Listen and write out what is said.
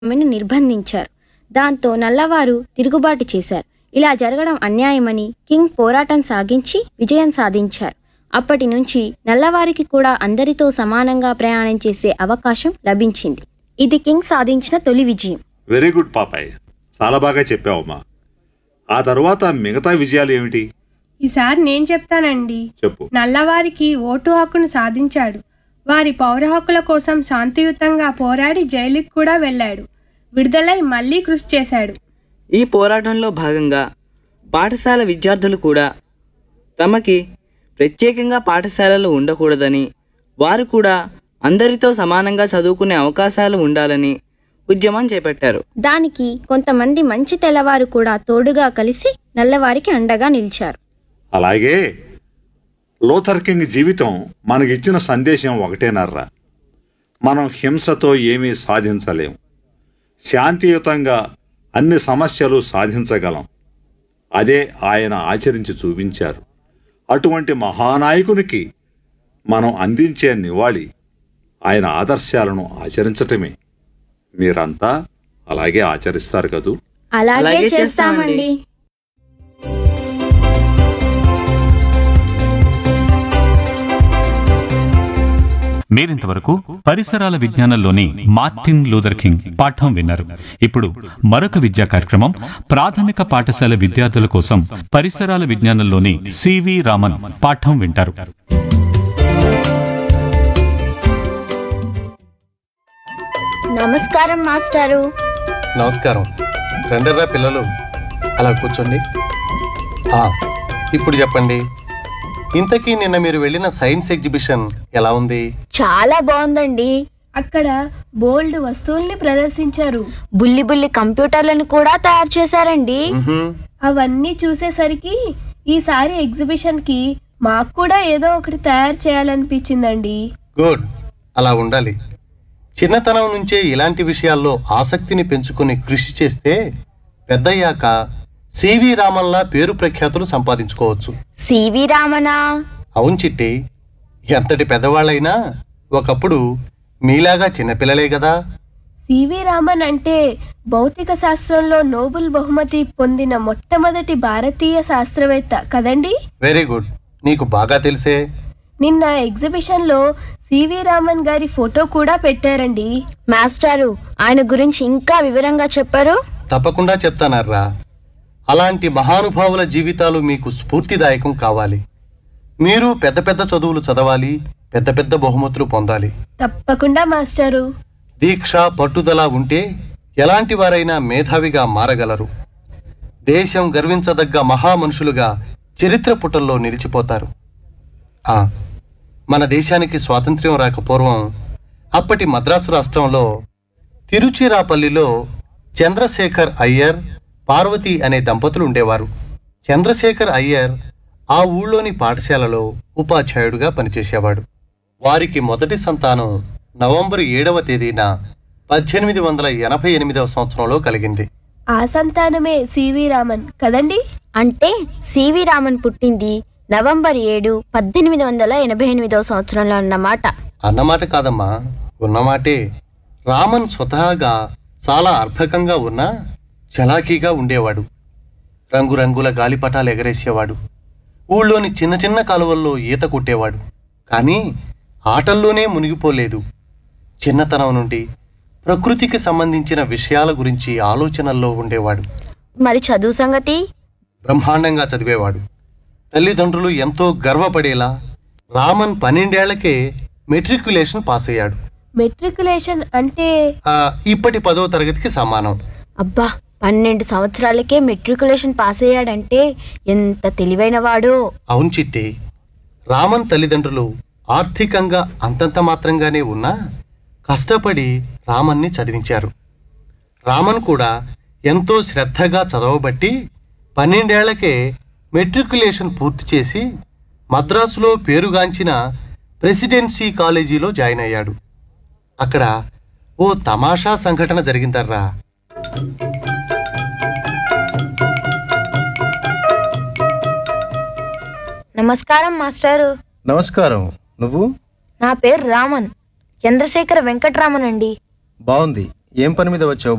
ఆమెను నిర్బంధించారు దాంతో నల్లవారు తిరుగుబాటు చేశారు ఇలా జరగడం అన్యాయమని కింగ్ పోరాటం సాగించి విజయం సాధించారు అప్పటి నుంచి నల్లవారికి కూడా అందరితో సమానంగా ప్రయాణం చేసే అవకాశం లభించింది ఇది కింగ్ సాధించిన తొలి విజయం వెరీ గుడ్ పాపాయ్ చాలా బాగా చెప్పావమ్మా ఆ తరువాత మిగతా విజయాలు ఏమిటి ఈసారి నేను చెప్తానండి చెప్పు నల్లవారికి ఓటు హక్కును సాధించాడు వారి పౌర హక్కుల కోసం శాంతియుతంగా పోరాడి జైలుకి కూడా వెళ్ళాడు విడుదలై మళ్ళీ కృషి చేశాడు ఈ పోరాటంలో భాగంగా పాఠశాల విద్యార్థులు కూడా తమకి ప్రత్యేకంగా పాఠశాలలు ఉండకూడదని వారు కూడా అందరితో సమానంగా చదువుకునే అవకాశాలు ఉండాలని ఉద్యమం చేపట్టారు దానికి కొంతమంది మంచి తెల్లవారు కూడా తోడుగా కలిసి నల్లవారికి అండగా నిలిచారు అలాగే లోథర్ కింగ్ జీవితం మనకిచ్చిన సందేశం ఒకటేనర్రా మనం హింసతో ఏమీ సాధించలేం శాంతియుతంగా అన్ని సమస్యలు సాధించగలం అదే ఆయన ఆచరించి చూపించారు అటువంటి మహానాయకునికి మనం అందించే నివాళి ఆయన ఆదర్శాలను ఆచరించటమే మీరంతా అలాగే ఆచరిస్తారు కదూ అలాగే అలాగే చేస్తామండి చేస్తామండి. మీరింతవరకు పరిసరాల విజ్ఞానంలోని మార్టిన్ లూథర్ కింగ్ పాఠం విన్నారు ఇప్పుడు మరొక విద్యా కార్యక్రమం ప్రాథమిక పాఠశాల విద్యార్థుల కోసం పరిసరాల విజ్ఞానంలోని సివి రామన్ పాఠం వింటారు నమస్కారం మాస్టారు నమస్కారం రండర్రా పిల్లలు అలా కూర్చోండి ఆ, ఇప్పుడు చెప్పండి ఇంతకీ నిన్న మీరు వెళ్ళిన సైన్స్ ఎగ్జిబిషన్ ఎలా ఉంది చాలా బాగుందండి అక్కడ బోల్డ్ వస్తువుల్ని ప్రదర్శించారు బుల్లి బుల్లి కంప్యూటర్లను కూడా తయారు చేశారండి మ్హూ. అవన్నీ చూసేసరికి ఈసారి ఎగ్జిబిషన్కి మాకు కూడా ఏదో ఒకటి తయారు చేయాలనిపించిందండి గుడ్ అలా ఉండాలి చిన్నతనం నుంచే ఇలాంటి విషయాల్లో ఆసక్తిని పెంచుకుని కృషి చేస్తే పెద్దయ్యాక సివి రామన్లా పేరు ప్రఖ్యాతులు సంపాదించుకోవచ్చు సివి రామనా అవును చిట్టి ఎంతటి పెద్దవాళ్ళైనా ఒకప్పుడు మీలాగా చిన్నపిల్లలే కదా సివి రామన్ అంటే భౌతిక శాస్త్రంలో నోబెల్ బహుమతి పొందిన మొట్టమొదటి భారతీయ శాస్త్రవేత్త కదండి వెరీ గుడ్ నీకు బాగా తెలిసే నిన్న ఎగ్జిబిషన్లో సివి రామన్ గారి ఫోటో కూడా పెట్టారండి మాస్టారు ఆయన గురించి ఇంకా వివరంగా చెప్పారు తప్పకుండా చెప్తానర్రా అలాంటి మహానుభావుల జీవితాలు మీకు స్ఫూర్తిదాయకం కావాలి మీరు పెద్ద పెద్ద చదువులు చదవాలి పెద్ద పెద్ద బహుమతులు పొందాలి తప్పకుండా మాస్టారు దీక్ష పట్టుదల ఉంటే ఎలాంటి వారైనా మేధావిగా మారగలరు దేశం గర్వించదగ్గ మహామనుషులుగా చరిత్ర పుటల్లో నిలిచిపోతారు ఆ, మన దేశానికి స్వాతంత్ర్యం రాక పూర్వం అప్పటి మద్రాసు రాష్ట్రంలో తిరుచిరాపల్లిలో చంద్రశేఖర్ అయ్యర్ పార్వతి అనే దంపతులు ఉండేవారు చంద్రశేఖర్ అయ్యర్ ఆ ఊళ్ళోని పాఠశాలలో ఉపాధ్యాయుడిగా పనిచేసేవాడు వారికి మొదటి సంతానం నవంబర్ ఏడవ తేదీన పద్దెనిమిది వందల ఎనభై ఎనిమిదవ సంవత్సరంలో కలిగింది ఆ సంతానమే సివి రామన్ కదండి అంటే సివి రామన్ పుట్టింది నవంబర్ ఏడు పద్దెనిమిది వందల ఎనభై ఎనిమిదవ సంవత్సరంలో అన్నమాట అన్నమాట కాదమ్మా ఉన్నమాటే రామన్ స్వతహాగా చాలా అర్భకంగా ఉన్నా చలాకీగా ఉండేవాడు రంగురంగుల గాలిపటాలు ఎగరేసేవాడు ఊళ్ళోని చిన్న చిన్న కాలువల్లో ఈత కొట్టేవాడు కానీ ఆటల్లోనే మునిగిపోలేదు చిన్నతనం నుండి ప్రకృతికి సంబంధించిన విషయాల గురించి ఆలోచనల్లో ఉండేవాడు మరి చదువు సంగతి బ్రహ్మాండంగా చదివేవాడు తల్లిదండ్రులు ఎంతో గర్వపడేలా రామన్ పన్నెండేళ్లకే మెట్రిక్యులేషన్ పాస్ అయ్యాడు మెట్రికులేషన్ అంటే ఆ, ఇప్పటి పదో తరగతికి సమానం అబ్బా పన్నెండు సంవత్సరాలకే మెట్రికులేషన్ పాస్ అయ్యాడంటే ఎంత తెలివైన వాడో అవును చిట్టి రామన్ తల్లిదండ్రులు ఆర్థికంగా అంతంత మాత్రంగానే ఉన్నా కష్టపడి రామన్ని చదివించారు రామన్ కూడా ఎంతో శ్రద్ధగా చదవబట్టి పన్నెండేళ్లకే మెట్రికులేషన్ పూర్తి చేసి మద్రాసులో పేరుగాంచిన ప్రెసిడెన్సీ కాలేజీలో జాయిన్ అయ్యాడు అక్కడ ఓ తమాషా సంఘటన జరిగిందర్రా నమస్కారం మాస్టారు నమస్కారం నువ్వు నా పేరు రామన్ చంద్రశేఖర వెంకట్రామన్ అండి బాగుంది ఏం పని మీద వచ్చావు